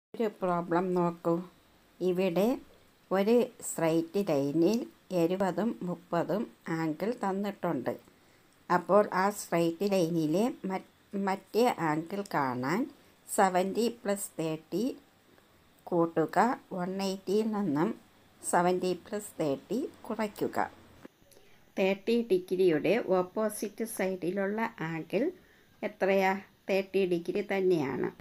ഒരു പ്രോബ്ലം നോക്കൂ ഇവിടെ ഒരു സ്ട്രൈറ്റ് ലൈനിൽ എഴുപതും മുപ്പതും ആംഗിൾ തന്നിട്ടുണ്ട് അപ്പോൾ ആ സ്ട്രൈറ്റ് ലൈനിലെ മറ്റേ ആംഗിൾ കാണാൻ സെവൻറ്റി പ്ലസ് തേർട്ടി കൂട്ടുക വൺ എയ്റ്റിയിൽ നിന്നും സെവൻറ്റി പ്ലസ് തേർട്ടി കുറയ്ക്കുക തേർട്ടി ഡിഗ്രിയുടെ ഓപ്പോസിറ്റ് സൈഡിലുള്ള ആംഗിൾ എത്രയാ തേർട്ടി ഡിഗ്രി തന്നെയാണ്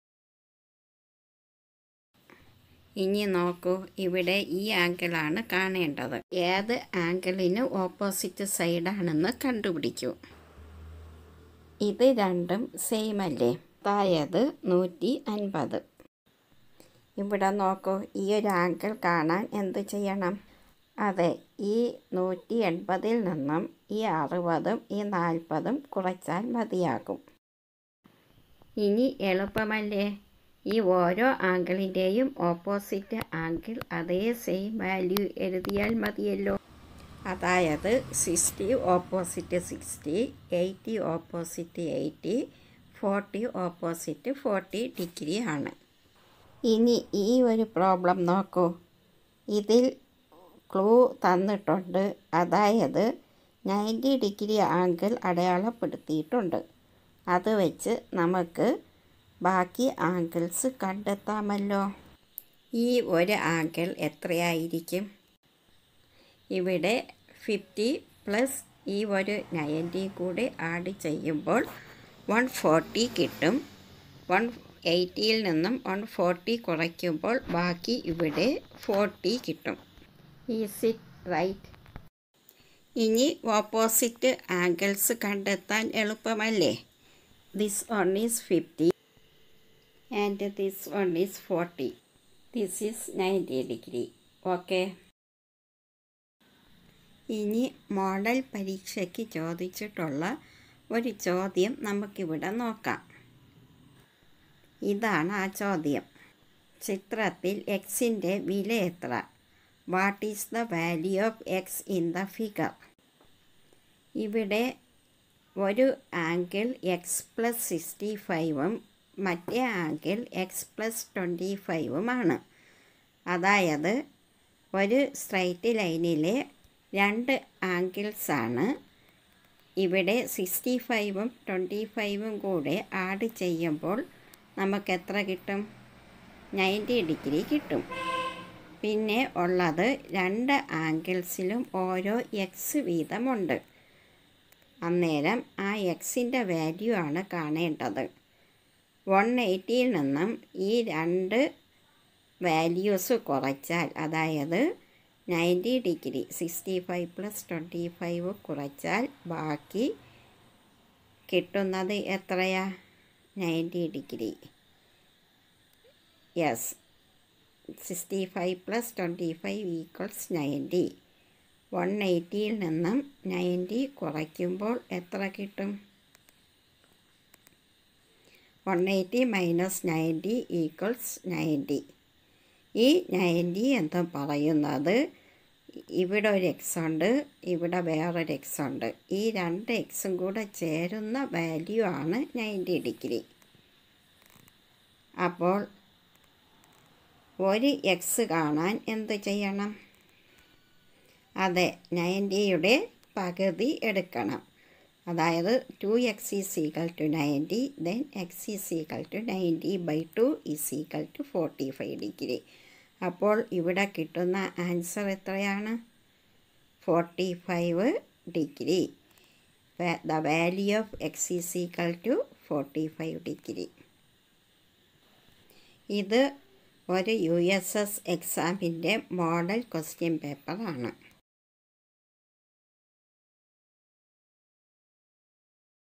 ഇനി നോക്കൂ ഇവിടെ ഈ ആംഗിളാണ് കാണേണ്ടത് ഏത് ആംഗിളിന് ഓപ്പോസിറ്റ് സൈഡാണെന്ന് കണ്ടുപിടിക്കൂ ഇത് രണ്ടും സെയിം അല്ലേ അതായത് നൂറ്റി അൻപത് ഇവിടെ നോക്കൂ ഈ ഒരു ആംഗിൾ കാണാൻ എന്ത് ചെയ്യണം അതെ ഈ നൂറ്റി എൺപതിൽ നിന്നും ഈ അറുപതും ഈ നാൽപ്പതും കുറച്ചാൽ മതിയാകും ഇനി എളുപ്പമല്ലേ ഈ ഓരോ ആംഗിളിൻ്റെയും ഓപ്പോസിറ്റ് ആംഗിൾ അതേ സെയിം വാല്യൂ എഴുതിയാൽ മതിയല്ലോ അതായത് sixty opposite sixty eighty opposite eighty forty opposite forty degree ആണ് ഇനി ഈ ഒരു പ്രോബ്ലം നോക്കൂ ഇതിൽ ക്ലൂ തന്നിട്ടുണ്ട് അതായത് നയൻറ്റി ഡിഗ്രി ആംഗിൾ അടയാളപ്പെടുത്തിയിട്ടുണ്ട് അത് വെച്ച് നമുക്ക് ബാക്കി ആംഗിൾസ് കണ്ടെത്താമല്ലോ ഈ ഒരു ആംഗിൾ എത്രയായിരിക്കും ഇവിടെ ഫിഫ്റ്റി പ്ലസ് ഈ ഒരു നയൻറ്റി കൂടി ആഡ് ചെയ്യുമ്പോൾ വൺ ഫോർട്ടി കിട്ടും വൺ എയ്റ്റിയിൽ നിന്നും വൺ ഫോർട്ടി കുറയ്ക്കുമ്പോൾ ബാക്കി ഇവിടെ ഫോർട്ടി കിട്ടും ഈസ് ഇറ്റ് റൈറ്റ് ഇനി ഓപ്പോസിറ്റ് ആംഗിൾസ് കണ്ടെത്താൻ എളുപ്പമല്ലേ this one is fifty and this one is forty this is ninety degree okay ഇനി മോഡൽ പരീക്ഷയ്ക്ക് ചോദിച്ചിട്ടുള്ള ഒരു ചോദ്യം നമുക്കിവിടെ നോക്കാം ഇതാണ് ആ ചോദ്യം ചിത്രത്തിൽ എക്സിൻ്റെ വില എത്ര what is the value of x in the figure ഇവിടെ ഒരു ആംഗിൾ എക്സ് പ്ലസ് സിക്സ്റ്റി ഫൈവും മറ്റേ ആംഗിൾ എക്സ് പ്ലസ് ട്വൻറ്റി ഫൈവുമാണ് അതായത് ഒരു സ്ട്രൈറ്റ് ലൈനിലെ രണ്ട് ആംഗിൾസാണ് ഇവിടെ സിക്സ്റ്റി ഫൈവും ട്വൻറ്റി ഫൈവും കൂടെ ആഡ് ചെയ്യുമ്പോൾ നമുക്ക് എത്ര കിട്ടും നയൻറ്റി ഡിഗ്രി കിട്ടും പിന്നെ ഉള്ളത് രണ്ട് ആംഗിൾസിലും ഓരോ എക്സ് വീതമുണ്ട് അന്നേരം ആ എക്സിൻ്റെ വാല്യൂ ആണ് കാണേണ്ടത് വൺ എയ്റ്റിയിൽ നിന്നും ഈ രണ്ട് വാല്യൂസ് കുറച്ചാൽ അതായത് ninety degree sixty five plus twenty five കുറച്ചാൽ ബാക്കി കിട്ടുന്നത് എത്രയാ ninety degree yes sixty five plus twenty five equals ninety one എയ്റ്റിയിൽ നിന്നും നയൻറ്റി കുറയ്ക്കുമ്പോൾ എത്ര കിട്ടും one eighty minus ninety equals ninety ഈ നയൻറ്റി എന്ന് പറയുന്നത് ഇവിടെ ഒരു എക്സ് ഉണ്ട് ഇവിടെ വേറൊരു എക്സ് ഉണ്ട് ഈ രണ്ട് എക്സും കൂടെ ചേരുന്ന വാല്യൂ ആണ് നയൻറ്റി ഡിഗ്രി അപ്പോൾ ഒരു എക്സ് കാണാൻ എന്ത് ചെയ്യണം അതെ നയൻറ്റിയുടെ പകുതി എടുക്കണം അതായത് two x is equal to ninety then x is equal to ninety by two is equal to forty five degree അപ്പോൾ ഇവിടെ കിട്ടുന്ന ആൻസർ എത്രയാണ് forty five degree the value of x is equal to forty five degree ഇത് ഒരു U S S എക്സാമിൻ്റെ model question പേപ്പറാണ്